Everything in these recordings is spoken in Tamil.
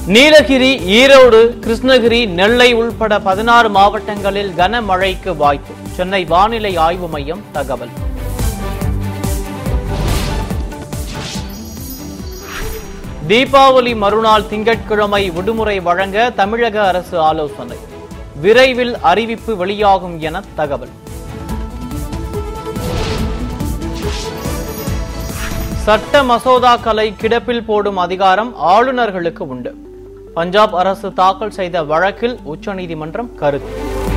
நீலகிரி ஈரோடு கிருஷ்ணகிரி நெல்லை உள்பட பதினாறு மாவட்டங்களில் கனமழைக்கு வாய்ப்பு சென்னை வானிலை ஆய்வு மையம் தகவல் தீபாவளி மறுநாள் திங்கட்கிழமை விடுமுறை வழங்க தமிழக அரசு ஆலோசனை விரைவில் அறிவிப்பு வெளியாகும் என தகவல் சட்ட மசோதாக்களை கிடப்பில் போடும் அதிகாரம் ஆளுநர்களுக்கு உண்டு பஞ்சாப் அரசு தாக்கல் செய்த வழக்கில் உச்சநீதிமன்றம் கருத்து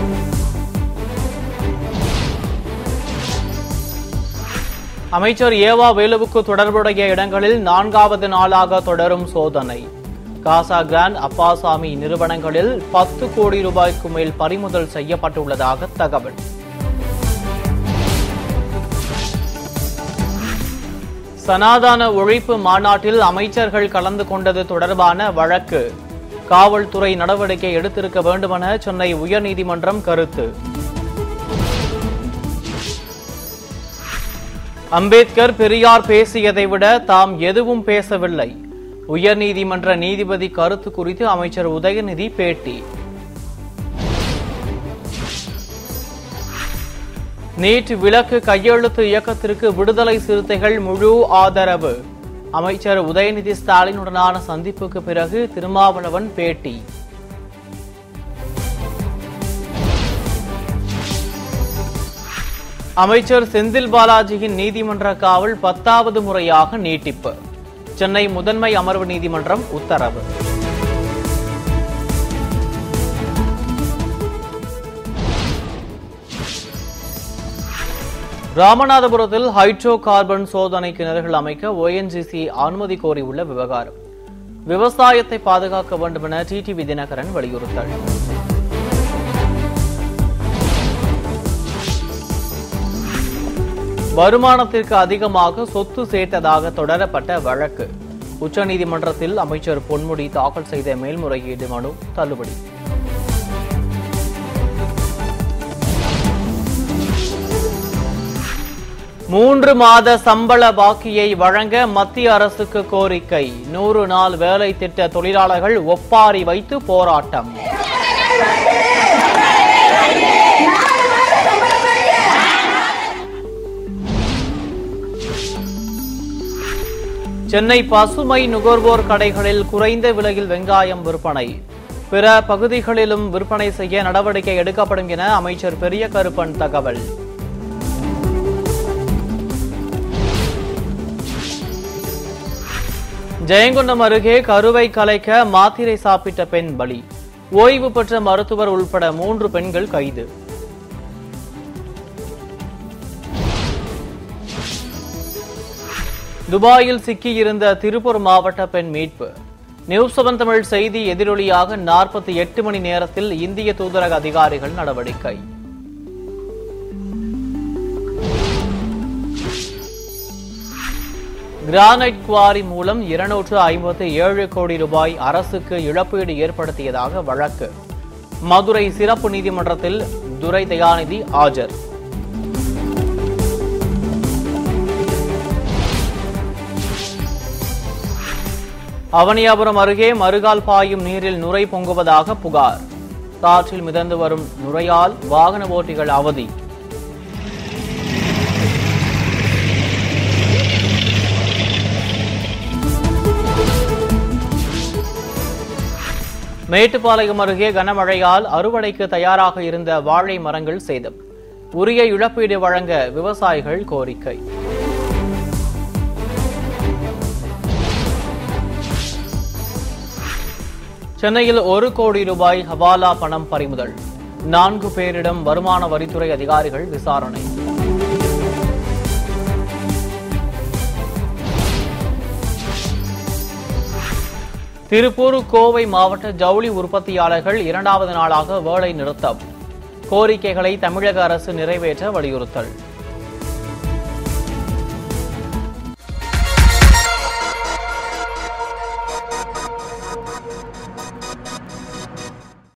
அமைச்சர் ஏவா வேலுவுக்கு தொடர்புடைய இடங்களில் நான்காவது நாளாக தொடரும் சோதனை காசா கிராண்ட் அப்பாசாமி நிறுவனங்களில் பத்து கோடி ரூபாய்க்கு மேல் பறிமுதல் செய்யப்பட்டுள்ளதாக தகவல் சனாதன ஒழிப்பு மாநாட்டில் அமைச்சர்கள் கலந்து கொண்டது தொடர்பான வழக்கு காவல்துறை நடவடிக்கை எடுத்திருக்க வேண்டுமென சென்னை உயர்நீதிமன்றம் கருத்து அம்பேத்கர் பெரியார் பேசியதை விட தாம் எதுவும் பேசவில்லை உயர்நீதிமன்ற நீதிபதி கருத்து குறித்து அமைச்சர் உதயநிதி பேட்டி நீட் விலக்கு கையெழுத்து இயக்கத்திற்கு விடுதலை சிறுத்தைகள் முழு ஆதரவு அமைச்சர் உதயநிதி ஸ்டாலினுடனான சந்திப்புக்கு பிறகு திருமாவளவன் பேட்டி அமைச்சர் செந்தில் பாலாஜியின் நீதிமன்ற காவல் பத்தாவது முறையாக நீட்டிப்பு சென்னை முதன்மை அமர்வு நீதிமன்றம் உத்தரவு ராமநாதபுரத்தில் ஹைட்ரோ கார்பன் சோதனை கிணறுகள் அமைக்க ஓஎன்ஜிசி அனுமதி கோரியுள்ள விவகாரம் விவசாயத்தை பாதுகாக்க வேண்டும் என டிடிவி தினகரன் வலியுறுத்தல் வருமானத்திற்கு அதிகமாக சொத்து சேர்த்ததாக தொடரப்பட்ட வழக்கு உச்சநீதிமன்றத்தில் அமைச்சர் பொன்முடி தாக்கல் செய்த மேல்முறையீடு மனு தள்ளுபடி மூன்று மாத சம்பள பாக்கியை வழங்க மத்திய அரசுக்கு கோரிக்கை நூறு நாள் வேலை திட்ட தொழிலாளர்கள் ஒப்பாரி வைத்து போராட்டம் சென்னை பசுமை நுகர்வோர் கடைகளில் குறைந்த விலையில் வெங்காயம் விற்பனை பிற பகுதிகளிலும் விற்பனை செய்ய நடவடிக்கை எடுக்கப்படும் என அமைச்சர் பெரிய கருப்பன் தகவல் ஜெயங்கொண்டம் அருகே கருவை கலைக்க மாத்திரை சாப்பிட்ட பெண் பலி ஓய்வு பெற்ற மருத்துவர் உள்பட மூன்று பெண்கள் கைது துபாயில் சிக்கியிருந்த திருப்பூர் மாவட்ட பெண் மீட்பு நியூஸ் செவன் தமிழ் செய்தி எதிரொலியாக நாற்பத்தி எட்டு மணி நேரத்தில் இந்திய தூதரக அதிகாரிகள் நடவடிக்கை கிரானைட் குவாரி மூலம் இருநூற்று ஐம்பத்தி ஏழு கோடி ரூபாய் அரசுக்கு இழப்பீடு ஏற்படுத்தியதாக வழக்கு மதுரை சிறப்பு நீதிமன்றத்தில் துரை தயாநிதி ஆஜர் அவனியாபுரம் அருகே மறுகால் பாயும் நீரில் நுரை பொங்குவதாக புகார் காற்றில் மிதந்து வரும் நுரையால் வாகன ஓட்டிகள் அவதி மேட்டுப்பாளையம் அருகே கனமழையால் அறுவடைக்கு தயாராக இருந்த வாழை மரங்கள் சேதம் உரிய இழப்பீடு வழங்க விவசாயிகள் கோரிக்கை சென்னையில் ஒரு கோடி ரூபாய் ஹவாலா பணம் பறிமுதல் நான்கு பேரிடம் வருமான வரித்துறை அதிகாரிகள் விசாரணை திருப்பூர் கோவை மாவட்ட ஜவுளி உற்பத்தியாளர்கள் இரண்டாவது நாளாக வேலை நிறுத்தம் கோரிக்கைகளை தமிழக அரசு நிறைவேற்ற வலியுறுத்தல்